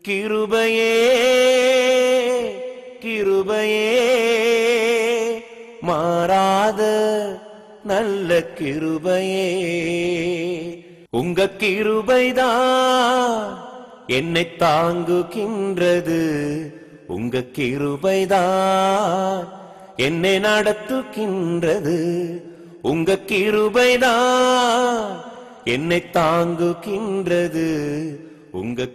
கிருபையே கிருபையே மாறாத நல்ல கிருபையே உங்க கிருபைதான் என்னை தாங்குகின்றது உங்க கிருபைதான் என்னை நடத்துகின்றது உங்க கிருபைதான் என்னை தாங்குகின்றது உங்க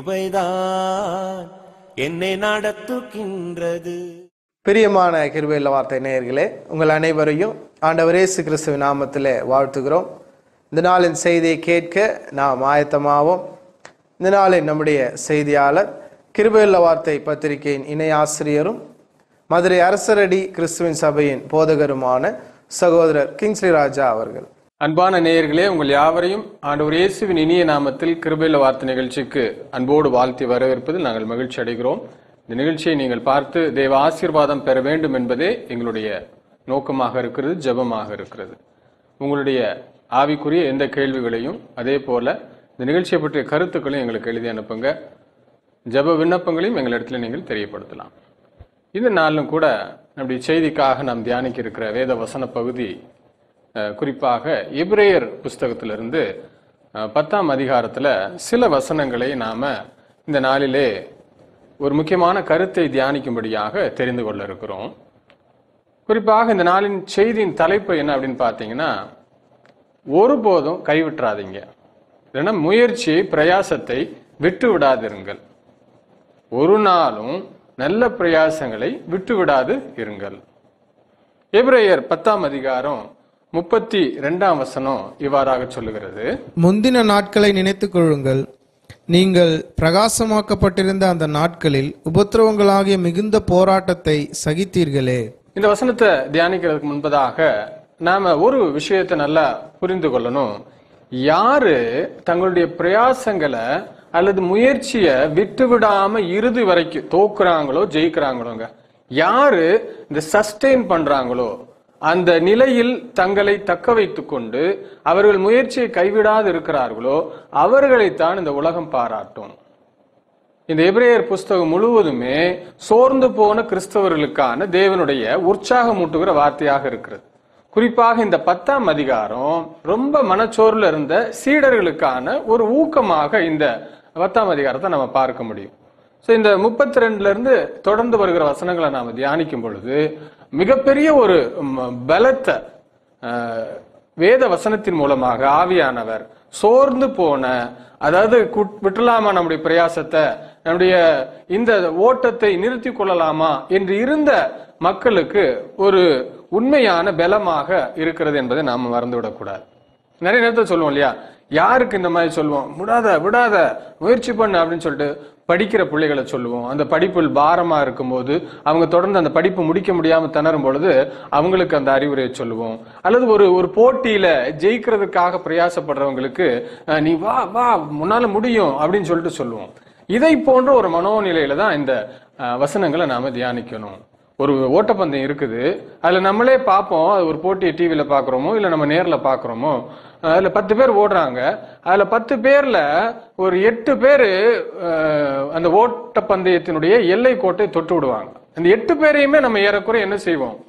கிருபைதான் என்னை நடத்துகின்றது பிரியமான கிருபையில் வார்த்தை நேயர்களே உங்கள் அனைவரையும் ஆண்டவர் இயேசு கிறிஸ்துவின் நாமத்திலே வாழ்த்துகிறோம் இந்த நாளின் செய்தியை கேட்க நாம் ஆயத்தமாவோம் இந்த நாளின் நம்முடைய செய்தியாளர் கிருபையுள்ள வார்த்தை பத்திரிகையின் இணை ஆசிரியரும் மதுரை அரசரடி கிறிஸ்துவின் சபையின் போதகருமான சகோதரர் கிங்ஸ்லி ராஜா அவர்கள் அன்பான நேயர்களே உங்கள் யாவரையும் ஆண்டவர் இயேசுவின் இனிய நாமத்தில் கிருபையில வார்த்தை நிகழ்ச்சிக்கு அன்போடு வாழ்த்தி வரவேற்பதில் நாங்கள் மகிழ்ச்சி அடைகிறோம் இந்த நிகழ்ச்சியை நீங்கள் பார்த்து தேவ ஆசீர்வாதம் பெற வேண்டும் என்பதே எங்களுடைய நோக்கமாக இருக்கிறது ஜெபமாக இருக்கிறது உங்களுடைய ஆவிக்குரிய எந்த கேள்விகளையும் அதே போல இந்த நிகழ்ச்சியை பற்றிய கருத்துக்களையும் எங்களுக்கு எழுதி அனுப்புங்க ஜெப விண்ணப்பங்களையும் எங்களிடத்தில் நீங்கள் தெரியப்படுத்தலாம் இந்த நாளிலும் கூட நம்முடைய செய்திக்காக நாம் தியானிக்க இருக்கிற வேத வசன பகுதி அஹ், குறிப்பாக எபிரேயர் புஸ்தகத்திலிருந்து அஹ், பத்தாம் அதிகாரத்துல சில வசனங்களை நாம இந்த நாளிலே ஒரு முக்கியமான கருத்தை தியானிக்கும்படியாக தெரிந்து கொள்ள இருக்கிறோம் குறிப்பாக இந்த நாளின் செய்தியின் தலைப்பு என்ன அப்படின்னு பார்த்தீங்கன்னா ஒருபோதும் கைவிட்டுறாதீங்க இல்லைன்னா முயற்சியை பிரயாசத்தை விட்டு விடாதிருங்கள் ஒரு நாளும் நல்ல பிரயாசங்களை விட்டு விடாது இருங்கள் எபிரேயர் பத்தாம் அதிகாரம் முப்பத்தி ரெண்டாம் வசனம் இவ்வாறாக சொல்லுகிறது முந்தின நாட்களை நினைத்துக் கொள்ளுங்கள் நீங்கள் பிரகாசமாக்கப்பட்டிருந்த அந்த நாட்களில் உபத்திரவங்களாகிய மிகுந்த போராட்டத்தை சகித்தீர்களே இந்த வசனத்தை தியானிக்கிறதுக்கு முன்பதாக நாம ஒரு விஷயத்தை நல்லா புரிந்து கொள்ளணும் யாரு தங்களுடைய பிரயாசங்களை அல்லது முயற்சியை விட்டு விடாம இறுதி வரைக்கும் தோக்குறாங்களோ ஜெயிக்கிறாங்களோங்க யாரு இந்த சஸ்டெயின் பண்றாங்களோ அந்த நிலையில் தங்களை தக்க வைத்துக் கொண்டு அவர்கள் முயற்சியை கைவிடாது இருக்கிறார்களோ அவர்களைத்தான் இந்த உலகம் பாராட்டும் இந்த எபிரேயர் புஸ்தகம் முழுவதுமே சோர்ந்து போன கிறிஸ்தவர்களுக்கான தேவனுடைய உற்சாகமூட்டுகிற வார்த்தையாக இருக்கிறது குறிப்பாக இந்த பத்தாம் அதிகாரம் ரொம்ப மனச்சோர்ல இருந்த சீடர்களுக்கான ஒரு ஊக்கமாக இந்த பத்தாம் அதிகாரத்தை நம்ம பார்க்க முடியும் ஸோ இந்த முப்பத்தி ரெண்டுல இருந்து தொடர்ந்து வருகிற வசனங்களை நாம தியானிக்கும் பொழுது மிகப்பெரிய ஒரு ம், பலத்த அஹ், வேத வசனத்தின் மூலமாக ஆவியானவர் சோர்ந்து போன அதாவது குட்- விட்டுலாமா நம்முடைய பிரயாசத்தை நம்முடைய இந்த ஓட்டத்தை நிறுத்தி கொள்ளலாமா என்று இருந்த மக்களுக்கு ஒரு உண்மையான பலமாக இருக்கிறது என்பதை நாம் மறந்துவிடக்கூடாது நிறைய நேரத்தில் சொல்லுவோம் இல்லையா யாருக்கு இந்த மாதிரி சொல்லுவோம் விடாத விடாத முயற்சி பண்ணு அப்படின்னு சொல்லிட்டு படிக்கிற பிள்ளைகளை சொல்லுவோம் அந்த படிப்பில் பாரமா இருக்கும்போது அவங்க தொடர்ந்து அந்த படிப்பு முடிக்க முடியாம திணறும் பொழுது அவங்களுக்கு அந்த அறிவுரையை சொல்லுவோம் அல்லது ஒரு ஒரு போட்டியில ஜெயிக்கிறதுக்காக பிரயாசப்படுறவங்களுக்கு அஹ், நீ வா வா முன்னால முடியும் அப்படின்னு சொல்லிட்டு சொல்லுவோம் இதை போன்ற ஒரு மனோநிலையில தான் இந்த அஹ், வசனங்களை நாம தியானிக்கணும் ஒரு ஓட்டப்பந்தயம் இருக்குது அதுல நம்மளே பார்ப்போம் அது ஒரு போட்டியை டிவியில பாக்குறோமோ இல்ல நம்ம நேர்ல பாக்குறோமோ அதுல பத்து பேர் ஓடுறாங்க அதுல பத்து பேர்ல ஒரு எட்டு பேரு அஹ், அந்த ஓட்டப்பந்தயத்தினுடைய எல்லை கோட்டை தொட்டு விடுவாங்க அந்த எட்டு பேரையுமே நம்ம ஏறக்குறைய என்ன செய்வோம்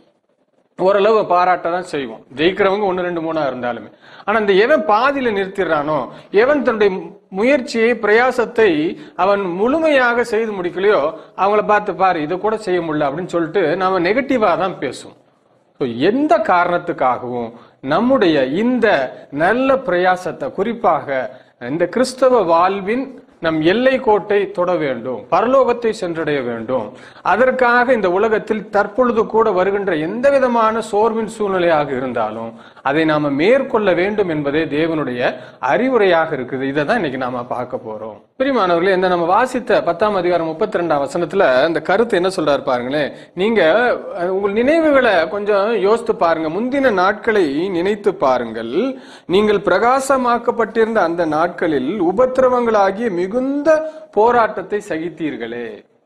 ஓரளவு பாராட்ட தான் செய்வோம் ஜெயிக்கிறவங்க ஒன்று ரெண்டு மூணா இருந்தாலுமே ஆனா இந்த எவன் பாதியில நிறுத்திடுறானோ எவன் தன்னுடைய முயற்சியை பிரயாசத்தை அவன் முழுமையாக செய்து முடிக்கலையோ அவங்கள பார்த்து பாரு இதை கூட செய்ய முடியல அப்படின்னு சொல்லிட்டு நாம நெகட்டிவா தான் பேசுவோம் So, எந்த காரணத்துக்காகவும் நம்முடைய இந்த நல்ல பிரயாசத்தை குறிப்பாக இந்த கிறிஸ்தவ வாழ்வின் நம் எல்லை கோட்டை தொட வேண்டும் பரலோகத்தை சென்றடைய வேண்டும் அதற்காக இந்த உலகத்தில் தற்பொழுது கூட வருகின்ற எந்த விதமான சோர்வின் சூழ்நிலையாக இருந்தாலும் அதை நாம மேற்கொள்ள வேண்டும் என்பதே தேவனுடைய அறிவுரையாக இருக்குது இதை தான் இன்னைக்கு நாம பார்க்க போறோம் பிரிமானவர்களே இந்த நம்ம வாசித்த பத்தாம் அதிகாரம் முப்பத்தி ரெண்டாம் வசனத்துல இந்த கருத்து என்ன சொல்றாரு பாருங்களேன் நீங்க அஹ், உங்கள் நினைவுகளை கொஞ்சம் யோசித்து பாருங்க முந்தின நாட்களை நினைத்து பாருங்கள் நீங்கள் பிரகாசமாக்கப்பட்டிருந்த அந்த நாட்களில் உபத்திரவங்களாகிய மிகுந்த போராட்டத்தை சகித்தீர்களே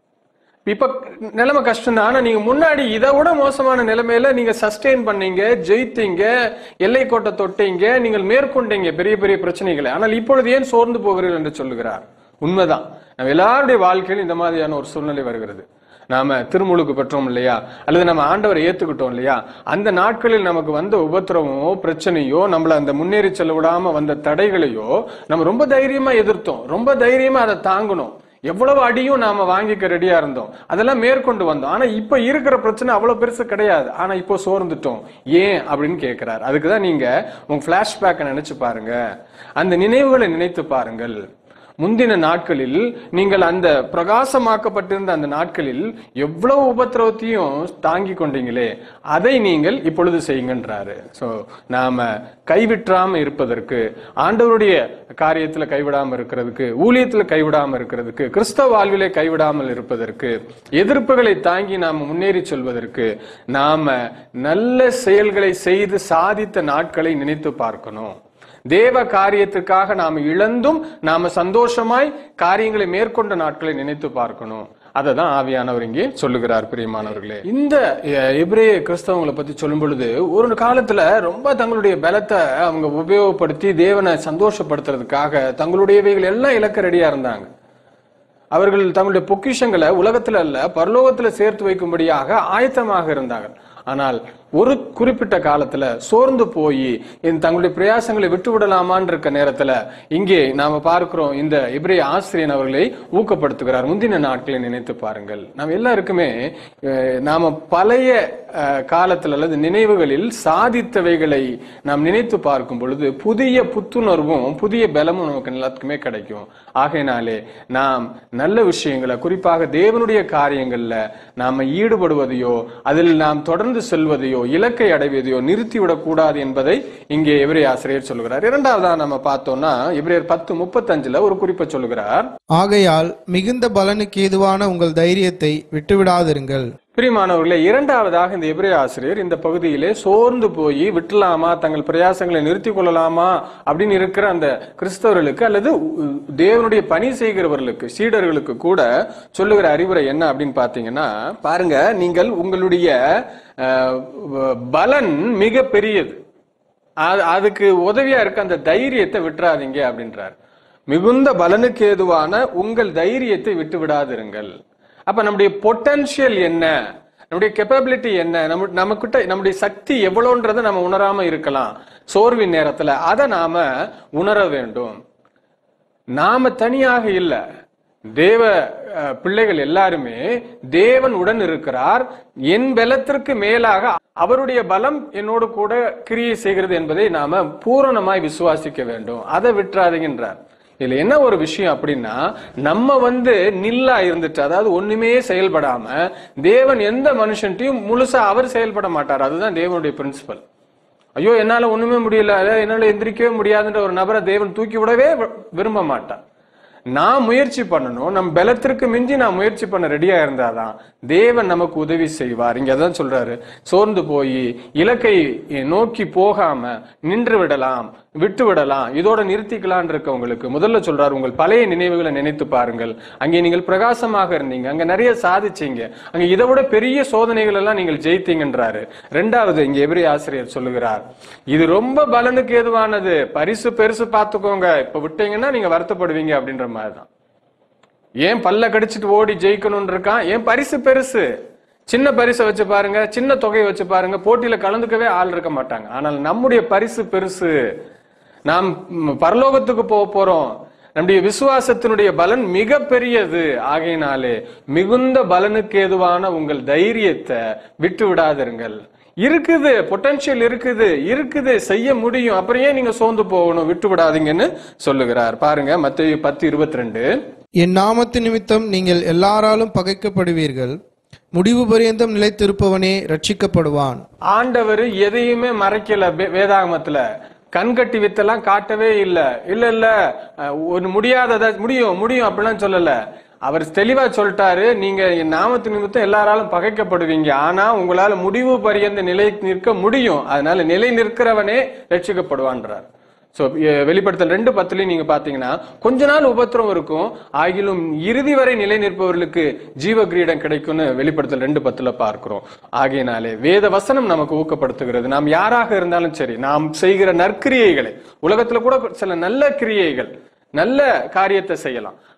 இப்ப நிலைமை கஷ்டம் தான் ஆனா நீங்க முன்னாடி இதை விட மோசமான நிலைமையில நீங்க சஸ்டெயின் பண்ணீங்க ஜெயித்தீங்க எல்லை கோட்டை தொட்டீங்க நீங்கள் மேற்கொண்டீங்க பெரிய பெரிய பிரச்சனைகளை ஆனால் இப்பொழுது ஏன் சோர்ந்து போகிறீர்கள் என்று சொல்லுகிறார் உண்மைதான் நம்ம எல்லாருடைய வாழ்க்கையிலும் இந்த மாதிரியான ஒரு சூழ்நிலை வருகிறது நாம திருமுழுக்கு பெற்றோம் இல்லையா அல்லது நம்ம ஆண்டவரை ஏத்துக்கிட்டோம் இல்லையா அந்த நாட்களில் நமக்கு வந்த உபத்திரவமோ பிரச்சனையோ நம்மள அந்த முன்னேறி செல்ல விடாம வந்த தடைகளையோ நம்ம ரொம்ப தைரியமா எதிர்த்தோம் ரொம்ப தைரியமா அதை தாங்கணும் எவ்வளவு அடியும் நாம வாங்கிக்க ரெடியா இருந்தோம் அதெல்லாம் மேற்கொண்டு வந்தோம் ஆனா இப்ப இருக்கிற பிரச்சனை அவ்வளவு பெருசு கிடையாது ஆனா இப்போ சோர்ந்துட்டோம் ஏன் அப்படின்னு கேட்கிறார் அதுக்குதான் நீங்க உங்க பிளாஷ்பேக்கை நினைச்சு பாருங்க அந்த நினைவுகளை நினைத்து பாருங்கள் முந்தின நாட்களில் நீங்கள் அந்த பிரகாசமாக்கப்பட்டிருந்த அந்த நாட்களில் எவ்வளவு உபத்திரவத்தையும் தாங்கி கொண்டீங்களே அதை நீங்கள் இப்பொழுது செய்யுங்கன்றாரு சோ நாம கைவிட்றாம இருப்பதற்கு ஆண்டவருடைய காரியத்துல கைவிடாம இருக்கிறதுக்கு ஊழியத்துல கைவிடாம இருக்கிறதுக்கு கிறிஸ்தவ வாழ்விலே கைவிடாமல் இருப்பதற்கு எதிர்ப்புகளை தாங்கி நாம முன்னேறி செல்வதற்கு நாம நல்ல செயல்களை செய்து சாதித்த நாட்களை நினைத்து பார்க்கணும் தேவ காரியத்துக்காக நாம இழந்தும் நாம சந்தோஷமாய் காரியங்களை மேற்கொண்ட நாட்களை நினைத்து பார்க்கணும் அதை தான் ஆவியானவர் இங்கே சொல்லுகிறார் பிரியமானவர்களே இந்த அஹ், எபிரேய கிறிஸ்தவங்களை பத்தி சொல்லும் பொழுது ஒரு காலத்துல ரொம்ப தங்களுடைய பலத்தை அவங்க உபயோகப்படுத்தி தேவனை சந்தோஷப்படுத்துறதுக்காக தங்களுடையவைகள் எல்லாம் இழக்க ரெடியா இருந்தாங்க அவர்கள் தங்களுடைய பொக்கிஷங்களை உலகத்துல அல்ல பரலோகத்துல சேர்த்து வைக்கும்படியாக ஆயத்தமாக இருந்தார்கள் ஆனால் ஒரு குறிப்பிட்ட காலத்துல சோர்ந்து போய் இந்த தங்களுடைய பிரயாசங்களை விட்டு விடலாமான்னு இருக்க நேரத்துல இங்கே நாம பார்க்கிறோம் இந்த இப்ரே ஆசிரியன் அவர்களை ஊக்கப்படுத்துகிறார் முந்தின நாட்களை நினைத்து பாருங்கள் நாம் எல்லாருக்குமே அஹ், நாம பழைய அஹ், காலத்துல அல்லது நினைவுகளில் சாதித்தவைகளை நாம் நினைத்து பார்க்கும் பொழுது புதிய புத்துணர்வும் புதிய பலமும் நமக்கு எல்லாத்துக்குமே கிடைக்கும் ஆகையினாலே நாம் நல்ல விஷயங்களை குறிப்பாக தேவனுடைய காரியங்கள்ல நாம ஈடுபடுவதையோ அதில் நாம் தொடர்ந்து செல்வதையோ இலக்கை அடைவதையோ நிறுத்திவிடக் கூடாது என்பதை இங்கே எபிரே ஆசிரியர் சொல்கிறார் இரண்டாவதா நம்ம பார்த்தோம்னா எபிரேயர் பத்து முப்பத்தஞ்சுல ஒரு குறிப்பை சொல்லுகிறார் ஆகையால் மிகுந்த பலனுக்கு ஏதுவான உங்கள் தைரியத்தை விட்டுவிடாதிருங்கள் பிரியமானவர்களே இரண்டாவதாக இந்த எபிரே ஆசிரியர் இந்த பகுதியிலே சோர்ந்து போய் விட்டுலாமா தங்கள் பிரயாசங்களை நிறுத்தி கொள்ளலாமா அப்படின்னு இருக்கிற அந்த கிறிஸ்தவர்களுக்கு அல்லது உ- தேவனுடைய பணி செய்கிறவர்களுக்கு சீடர்களுக்கு கூட சொல்லுகிற அறிவுரை என்ன அப்படின்னு பாத்தீங்கன்னா பாருங்க நீங்கள் உங்களுடைய அஹ், வ- பலன் மிக பெரியது அது- அதுக்கு உதவியா இருக்க அந்த தைரியத்தை விட்டுறாதீங்க அப்படின்றார் மிகுந்த பலனுக்கு ஏதுவான உங்கள் தைரியத்தை விட்டு விடாதிருங்கள் அப்ப நம்முடைய பொட்டன்ஷியல் என்ன நம்முடைய கெப்பபிலிட்டி என்ன நம்ம நமக்கிட்ட நம்முடைய சக்தி எவ்வளோன்றதை நம்ம உணராம இருக்கலாம் சோர்வின் நேரத்துல அதை நாம உணர வேண்டும் நாம தனியாக இல்ல தேவ அஹ், பிள்ளைகள் எல்லாருமே தேவன் உடன் இருக்கிறார் என் பலத்திற்கு மேலாக அவருடைய பலம் என்னோடு கூட கிரியை செய்கிறது என்பதை நாம பூரணமாய் விசுவாசிக்க வேண்டும் அதை விட்டுறாதீங்கன்றார் இதுல என்ன ஒரு விஷயம் அப்படின்னா நம்ம வந்து நில்லா இருந்துட்டு அதாவது ஒண்ணுமே செயல்படாம தேவன் எந்த மனுஷன்ட்டையும் முழுசா அவர் செயல்பட மாட்டார் அதுதான் தேவனுடைய பிரின்சிபல் ஐயோ என்னால ஒண்ணுமே முடியல அதாவது என்னால எந்திரிக்கவே முடியாதுன்ற ஒரு நபரை தேவன் தூக்கி விடவே வி- விரும்ப மாட்டார் நான் முயற்சி பண்ணணும் நம் பலத்திற்கு மிஞ்சி நான் முயற்சி பண்ண ரெடியா இருந்தாதான் தேவன் நமக்கு உதவி செய்வார் இங்க அதான் சொல்றாரு சோர்ந்து போய் இலக்கை நோக்கி போகாம நின்று விடலாம் விட்டு விடலாம் இதோட நிறுத்திக்கலான் இருக்கவங்களுக்கு முதல்ல சொல்றாரு உங்கள் பழைய நினைவுகளை நினைத்து பாருங்கள் அங்கே நீங்கள் பிரகாசமாக இருந்தீங்க அங்க நிறைய சாதிச்சீங்க அங்க இதை விட பெரிய சோதனைகள் எல்லாம் நீங்கள் ஜெயித்தீங்கன்றாரு ரெண்டாவது இங்க எபிரி ஆசிரியர் சொல்லுகிறார் இது ரொம்ப பலனுக்கு ஏதுவானது பரிசு பெருசு பார்த்துக்கோங்க இப்ப விட்டீங்கன்னா நீங்க வருத்தப்படுவீங்க அப்படின்ற மாதிரிதான் ஏன் பல்ல கடிச்சிட்டு ஓடி ஜெயிக்கணும்னு இருக்கான் ஏன் பரிசு பெருசு சின்ன பரிசை வச்சு பாருங்க சின்ன தொகையை வச்சு பாருங்க போட்டியில கலந்துக்கவே ஆள் இருக்க மாட்டாங்க ஆனால் நம்முடைய பரிசு பெருசு நாம் ம், பரலோகத்துக்கு போக போறோம் நம்முடைய விசுவாசத்தினுடைய பலன் மிக பெரியது ஆகையினாலே மிகுந்த பலனுக்கு ஏதுவான உங்கள் தைரியத்தை விட்டு விடாதிருங்கள் இருக்குது பொட்டன்ஷியல் இருக்குது இருக்குது செய்ய முடியும் அப்புறம் ஏன் நீங்க சோர்ந்து போகணும் விட்டு விடாதீங்கன்னு சொல்லுகிறார் பாருங்க மத்திய பத்து இருபத்தி ரெண்டு என் நாமத்து நிமித்தம் நீங்கள் எல்லாராலும் பகைக்கப்படுவீர்கள் முடிவு பரியந்தம் நிலைத்திருப்பவனே ரட்சிக்கப்படுவான் ஆண்டவர் எதையுமே மறைக்கல வே- வேதாகமத்துல கண்கட்டி வித்தெல்லாம் காட்டவே இல்ல இல்ல இல்ல அஹ், ஒரு முடியாதத முடியும் முடியும் அப்படிலாம் சொல்லல அவர் தெளிவா சொல்லிட்டாரு நீங்க என் நாமத்து நிமித்தம் எல்லாராலும் பகைக்கப்படுவீங்க ஆனா உங்களால முடிவு பரியந்த நிலை நிற்க முடியும் அதனால நிலை நிற்கிறவனே ரட்சிக்கப்படுவான்றார் சோ வெளிப்படுத்தல் ரெண்டு பத்துலயும் நீங்க பாத்தீங்கன்னா கொஞ்ச நாள் உபத்திரம் இருக்கும் ஆகிலும் இறுதி வரை நிலை நிற்பவர்களுக்கு ஜீவ கிரீடம் கிடைக்கும்னு வெளிப்படுத்தல் ரெண்டு பத்துல பார்க்கிறோம் ஆகையினாலே வேத வசனம் நமக்கு ஊக்கப்படுத்துகிறது நாம் யாராக இருந்தாலும் சரி நாம் செய்கிற நற்கிரியைகளை உலகத்துல கூட சில நல்ல கிரியைகள் நல்ல காரியத்தை செய்யலாம்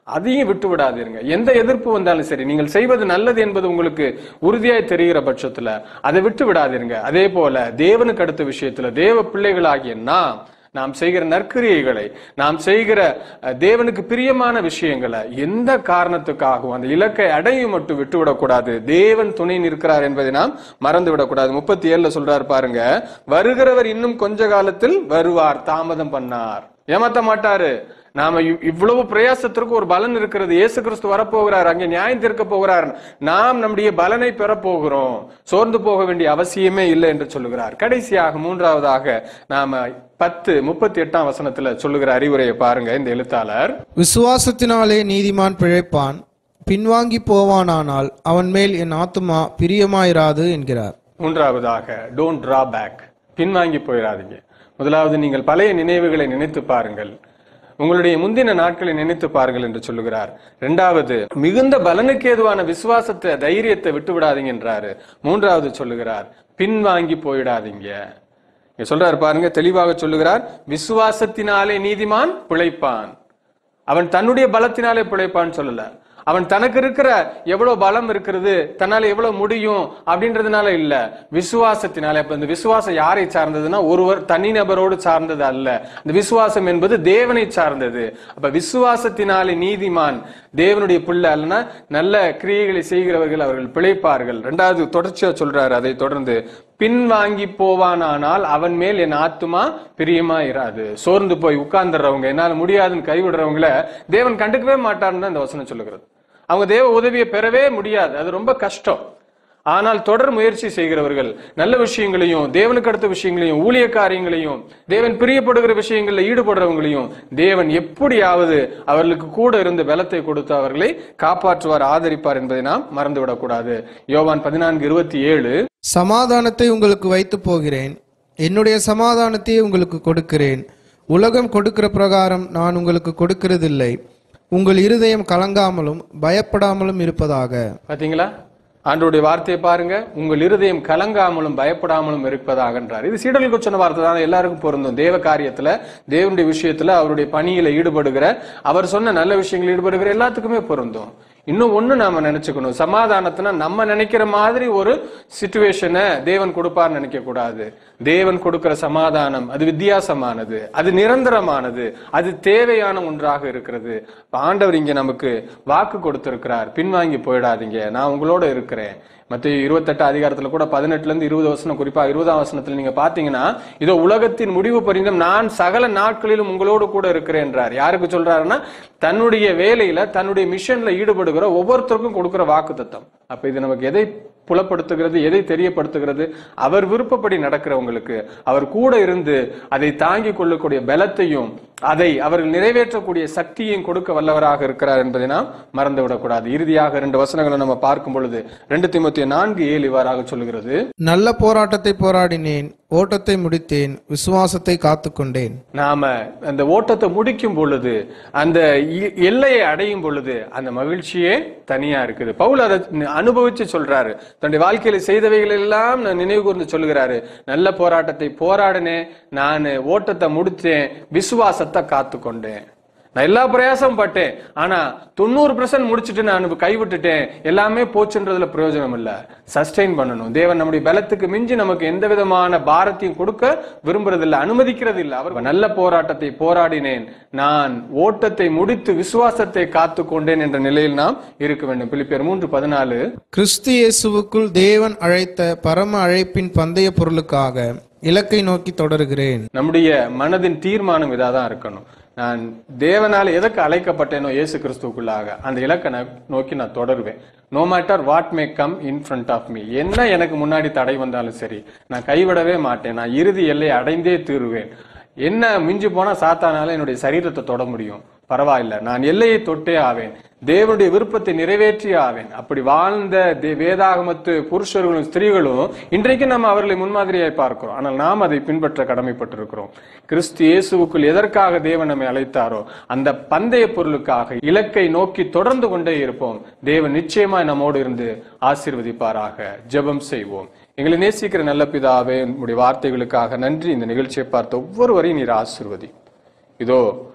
அதையும் விட்டு விடாதீருங்க எந்த எதிர்ப்பு வந்தாலும் சரி நீங்கள் செய்வது நல்லது என்பது உங்களுக்கு உறுதியாய் தெரிகிற பட்சத்துல அதை விட்டு விடாதீருங்க அதே போல தேவனுக்கு அடுத்த விஷயத்துல தேவ பிள்ளைகளாகிய நாம் நாம் செய்கிற நற்கிரியைகளை நாம் செய்கிற அஹ், தேவனுக்கு பிரியமான விஷயங்களை எந்த காரணத்துக்காகவும் அந்த இலக்கை அடையும் மட்டும் விட்டு விடக்கூடாது தேவன் துணை நிற்கிறார் என்பதை நாம் மறந்து விடக்கூடாது முப்பத்தி ஏழுல சொல்றாரு பாருங்க வருகிறவர் இன்னும் கொஞ்ச காலத்தில் வருவார் தாமதம் பண்ணார் ஏமாத்த மாட்டாரு நாம இவ்- இவ்வளவு பிரயாசத்திற்கு ஒரு பலன் இருக்கிறது இயேசு கிறிஸ்து வரப்போகிறார் அங்கே நியாயம் தீர்க்க போகிறார் நாம் நம்முடைய பலனை பெற போகிறோம் சோர்ந்து போக வேண்டிய அவசியமே இல்லை என்று சொல்லுகிறார் கடைசியாக மூன்றாவதாக நாம பத்து முப்பத்தி எட்டாம் வசனத்துல சொல்லுகிற அறிவுரையை பாருங்க இந்த எழுத்தாளர் விசுவாசத்தினாலே நீதிமான் பிழைப்பான் பின்வாங்கி போவானானால் அவன் மேல் என் ஆத்துமா பிரியமாயிராது என்கிறார் மூன்றாவதாக டோன்ட் டிரா பேக் பின்வாங்கி போயிடாதீங்க முதலாவது நீங்கள் பழைய நினைவுகளை நினைத்து பாருங்கள் உங்களுடைய முந்தின நாட்களை நினைத்து பாருங்கள் என்று சொல்லுகிறார் இரண்டாவது மிகுந்த பலனுக்கு ஏதுவான விசுவாசத்தை தைரியத்தை விட்டு விடாதீங்க என்றாரு மூன்றாவது சொல்லுகிறார் பின்வாங்கி போயிடாதீங்க இங்க சொல்றாரு பாருங்க தெளிவாக சொல்லுகிறார் விசுவாசத்தினாலே நீதிமான் பிழைப்பான் அவன் தன்னுடைய பலத்தினாலே பிழைப்பான்னு சொல்லல அவன் தனக்கு இருக்கிற எவ்வளவு பலம் இருக்கிறது தன்னால எவ்வளவு முடியும் அப்படின்றதுனால இல்ல விசுவாசத்தினால அப்ப இந்த விசுவாசம் யாரை சார்ந்ததுன்னா ஒருவர் தனிநபரோடு சார்ந்தது அல்ல இந்த விசுவாசம் என்பது தேவனை சார்ந்தது அப்ப விசுவாசத்தினாலே நீதிமான் தேவனுடைய பிள்ளை அல்லனா நல்ல கிரியைகளை செய்கிறவர்கள் அவர்கள் பிழைப்பார்கள் ரெண்டாவது தொடர்ச்சியா சொல்றாரு அதை தொடர்ந்து பின்வாங்கி போவானானால் அவன் மேல் என் ஆத்துமா பிரியமா இராது சோர்ந்து போய் உட்கார்ந்துடுறவங்க என்னால முடியாதுன்னு கைவிடுறவங்கள தேவன் கண்டுக்கவே மாட்டார்னு தான் இந்த வசனம் சொல்லுகிறது அவங்க தேவ உதவியை பெறவே முடியாது அது ரொம்ப கஷ்டம் ஆனால் தொடர் முயற்சி செய்கிறவர்கள் நல்ல விஷயங்களையும் தேவனுக்கு அடுத்த விஷயங்களையும் ஊழிய காரியங்களையும் தேவன் பிரியப்படுகிற விஷயங்களில் ஈடுபடுறவங்களையும் தேவன் எப்படியாவது அவர்களுக்கு கூட இருந்து பலத்தை கொடுத்து அவர்களை காப்பாற்றுவார் ஆதரிப்பார் என்பதை நாம் மறந்துவிடக்கூடாது யோவான் பதினான்கு இருபத்தி ஏழு சமாதானத்தை உங்களுக்கு வைத்து போகிறேன் என்னுடைய சமாதானத்தையே உங்களுக்கு கொடுக்கிறேன் உலகம் கொடுக்கிற பிரகாரம் நான் உங்களுக்கு கொடுக்கிறதில்லை உங்கள் இருதயம் கலங்காமலும் பயப்படாமலும் இருப்பதாக பாத்தீங்களா ஆண்டவருடைய வார்த்தையை பாருங்க உங்கள் இருதயம் கலங்காமலும் பயப்படாமலும் இருப்பதாகன்றார் இது சீடர்களுக்கு சொன்ன வார்த்தை தான் எல்லாருக்கும் பொருந்தும் தேவ காரியத்துல தேவனுடைய விஷயத்துல அவருடைய பணியில ஈடுபடுகிற அவர் சொன்ன நல்ல விஷயங்கள் ஈடுபடுகிற எல்லாத்துக்குமே பொருந்தும் இன்னும் ஒண்ணு நாம நினைச்சுக்கணும் சமாதானத்தினா நம்ம நினைக்கிற மாதிரி ஒரு சுச்சுவேஷனை தேவன் கொடுப்பார்னு நினைக்க கூடாது தேவன் கொடுக்கிற சமாதானம் அது வித்தியாசமானது அது நிரந்தரமானது அது தேவையான ஒன்றாக இருக்கிறது இப்ப ஆண்டவர் இங்க நமக்கு வாக்கு கொடுத்திருக்கிறார் பின்வாங்கி போயிடாதீங்க நான் உங்களோட இருக்கிறேன் மத்த இருபத்தெட்டு அதிகாரத்துல கூட பதினெட்டுல இருந்து இருபது வசனம் குறிப்பா இருபதாம் வசனத்துல நீங்க பாத்தீங்கன்னா இதோ உலகத்தின் முடிவு பரிந்தும் நான் சகல நாட்களிலும் உங்களோடு கூட இருக்கிறேன் என்றார் யாருக்கு சொல்றாருன்னா தன்னுடைய வேலையில தன்னுடைய மிஷன்ல ஈடுபடுகிற ஒவ்வொருத்தருக்கும் கொடுக்கிற வாக்கு தத்தம் அப்ப இது நமக்கு எதை புலப்படுத்துகிறது எதை தெரியப்படுத்துகிறது அவர் விருப்பப்படி நடக்கிறவங்களுக்கு அவர் கூட இருந்து அதை தாங்கிக் கொள்ளக்கூடிய பலத்தையும் அதை அவர்கள் நிறைவேற்றக்கூடிய சக்தியையும் கொடுக்க வல்லவராக இருக்கிறார் என்பதை நாம் மறந்துவிடக்கூடாது இறுதியாக ரெண்டு வசனங்களை நம்ம பார்க்கும் பொழுது ரெண்டு திமுத்தி நான்கு ஏழு இவ்வாறாக சொல்லுகிறது நல்ல போராட்டத்தை போராடினேன் ஓட்டத்தை முடித்தேன் விசுவாசத்தை காத்துக்கொண்டேன் நாம அந்த ஓட்டத்தை முடிக்கும் பொழுது அந்த இ- எல்லையை அடையும் பொழுது அந்த மகிழ்ச்சியே தனியா இருக்குது பவுல் அதை அனுபவிச்சு சொல்றாரு தன்னுடைய வாழ்க்கையில செய்தவைகள் எல்லாம் நான் நினைவு கூர்ந்து சொல்லுகிறாரு நல்ல போராட்டத்தை போராடினேன் நான் ஓட்டத்தை முடித்தேன் விசுவாசத்தை காத்துக்கொண்டேன் நான் எல்லா பிரயாசமும் பட்டேன் ஆனா தொண்ணூறு பர்சன்ட் முடிச்சுட்டு நான் கைவிட்டுட்டேன் எல்லாமே போச்சுன்றதுல பிரயோஜனம் இல்ல சஸ்டெயின் பண்ணணும் தேவன் நம்முடைய பலத்துக்கு மிஞ்சி நமக்கு எந்த விதமான பாரத்தையும் கொடுக்க விரும்புறதில்ல அனுமதிக்கிறது இல்ல அவர் நல்ல போராட்டத்தை போராடினேன் நான் ஓட்டத்தை முடித்து விசுவாசத்தை காத்து கொண்டேன் என்ற நிலையில் நாம் இருக்க வேண்டும் பிலிப்பியர் மூன்று பதினாலு கிறிஸ்து இயேசுவுக்குள் தேவன் அழைத்த பரம அழைப்பின் பந்தய பொருளுக்காக இலக்கை நோக்கி தொடர்கிறேன் நம்முடைய மனதின் தீர்மானம் இதாதான் இருக்கணும் நான் தேவனால எதற்கு அழைக்கப்பட்டேனோ இயேசு கிறிஸ்துவுக்குள்ளாக அந்த இலக்கை நான் நோக்கி நான் தொடருவேன் no matter what may come in front of me என்ன எனக்கு முன்னாடி தடை வந்தாலும் சரி நான் கைவிடவே மாட்டேன் நான் இறுதி எல்லையை அடைந்தே தீருவேன் என்ன மிஞ்சி போனா சாத்தானால என்னுடைய சரீரத்தை தொட முடியும் பரவாயில்ல நான் எல்லையை தொட்டே ஆவேன் தேவனுடைய விருப்பத்தை நிறைவேற்றியே ஆவேன் அப்படி வாழ்ந்த தே- வேதாகமத்து புருஷர்களும் ஸ்திரீகளும் இன்றைக்கு நம்ம அவர்களை முன்மாதிரியாய் பார்க்கிறோம் ஆனால் நாம் அதை பின்பற்ற கடமைப்பட்டிருக்கிறோம் கிறிஸ்து இயேசுவுக்குள் எதற்காக தேவன் நம்மை அழைத்தாரோ அந்த பந்தய பொருளுக்காக இலக்கை நோக்கி தொடர்ந்து கொண்டே இருப்போம் தேவன் நிச்சயமாய் நம்மோடு இருந்து ஆசீர்வதிப்பாராக ஜெபம் செய்வோம் எங்களை நேசிக்கிற நல்ல பிதாவே உங்களுடைய வார்த்தைகளுக்காக நன்றி இந்த நிகழ்ச்சியை பார்த்த ஒவ்வொருவரையும் நீர் ஆசீர்வதி இதோ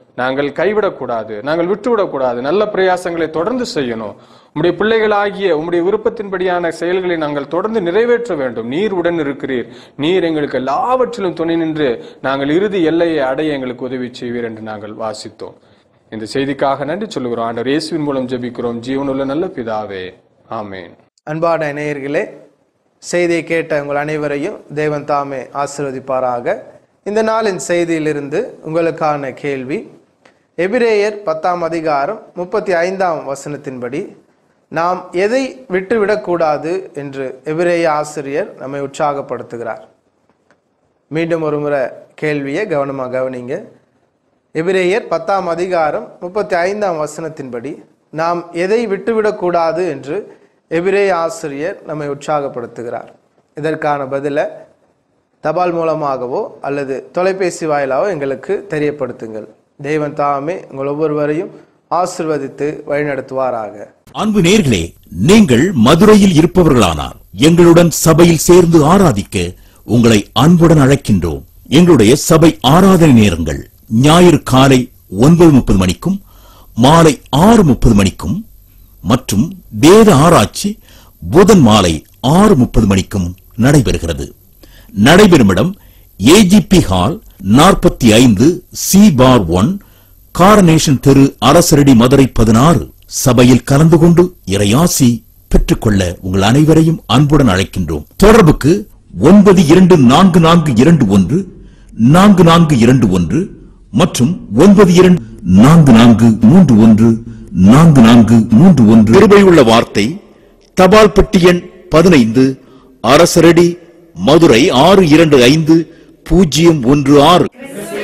நாங்கள் கைவிடக்கூடாது நாங்கள் விட்டுவிடக்கூடாது நல்ல பிரயாசங்களை தொடர்ந்து செய்யணும் உம்முடைய பிள்ளைகளாகிய உம்முடைய விருப்பத்தின்படியான செயல்களை நாங்கள் தொடர்ந்து நிறைவேற்ற வேண்டும் நீர் உடன் இருக்கிறீர் நீர் எங்களுக்கு எல்லாவற்றிலும் துணை நின்று நாங்கள் இறுதி எல்லையை அடைய எங்களுக்கு உதவி செய்வீர் என்று நாங்கள் வாசித்தோம் இந்த செய்திக்காக நன்றி சொல்லுகிறோம் ஆண்டவர் இயேசுவின் மூலம் ஜெபிக்கிறோம் ஜீவனுள்ள நல்ல பிதாவே ஆமென் அன்பான நேயர்களே செய்தியை கேட்ட உங்கள் அனைவரையும் தேவன் தாமே ஆசீர்வதிப்பாராக இந்த நாளின் செய்தியிலிருந்து உங்களுக்கான கேள்வி எபிரேயர் பத்தாம் அதிகாரம் முப்பத்தி ஐந்தாம் வசனத்தின்படி நாம் எதை விட்டுவிடக்கூடாது என்று எபிரேய ஆசிரியர் நம்மை உற்சாகப்படுத்துகிறார் மீண்டும் ஒரு முறை கேள்வியை கவனமாக கவனிங்க எபிரேயர் பத்தாம் அதிகாரம் முப்பத்தி ஐந்தாம் வசனத்தின்படி நாம் எதை விட்டுவிடக்கூடாது என்று எபிரேய ஆசிரியர் நம்மை உற்சாகப்படுத்துகிறார் இதற்கான பதிலை தபால் மூலமாகவோ அல்லது தொலைபேசி வாயிலாகவோ எங்களுக்கு தெரியப்படுத்துங்கள் தெய்வன் தாமே உங்கள் ஒவ்வொருவரையும் ஆசிர்வதித்து வழிநடத்துவாராக அன்பு நேர்களே நீங்கள் மதுரையில் இருப்பவர்களானார் எங்களுடன் சபையில் சேர்ந்து ஆராதிக்க உங்களை அன்புடன் அழைக்கின்றோம் எங்களுடைய சபை ஆராதனை நேரங்கள் ஞாயிறு காலை ஒன்பது முப்பது மணிக்கும் மாலை ஆறு முப்பது மணிக்கும் மற்றும் வேத ஆராய்ச்சி புதன் மாலை ஆறு முப்பது மணிக்கும் நடைபெறுகிறது நடைபெறும் இடம் ஏஜிபி ஹால் நாற்பத்தி ஐந்து சி பார் ஒன் காரனேஷன் தெரு அரசரடி மதுரை பதினாறு சபையில் கலந்து கொண்டு இறையாசி பெற்றுக்கொள்ள உங்கள் அனைவரையும் அன்புடன் அழைக்கின்றோம் தொடர்புக்கு ஒன்பது இரண்டு நான்கு நான்கு இரண்டு ஒன்று நான்கு நான்கு இரண்டு ஒன்று மற்றும் ஒன்பது இரண்டு நான்கு நான்கு மூன்று ஒன்று நான்கு நான்கு மூன்று ஒன்று கிருபையுள்ள வார்த்தை தபால் பெட்டி எண் பதினைந்து அரசரடி மதுரை ஆறு இரண்டு ஐந்து பூஜ்ஜியம் ஒன்று ஆறு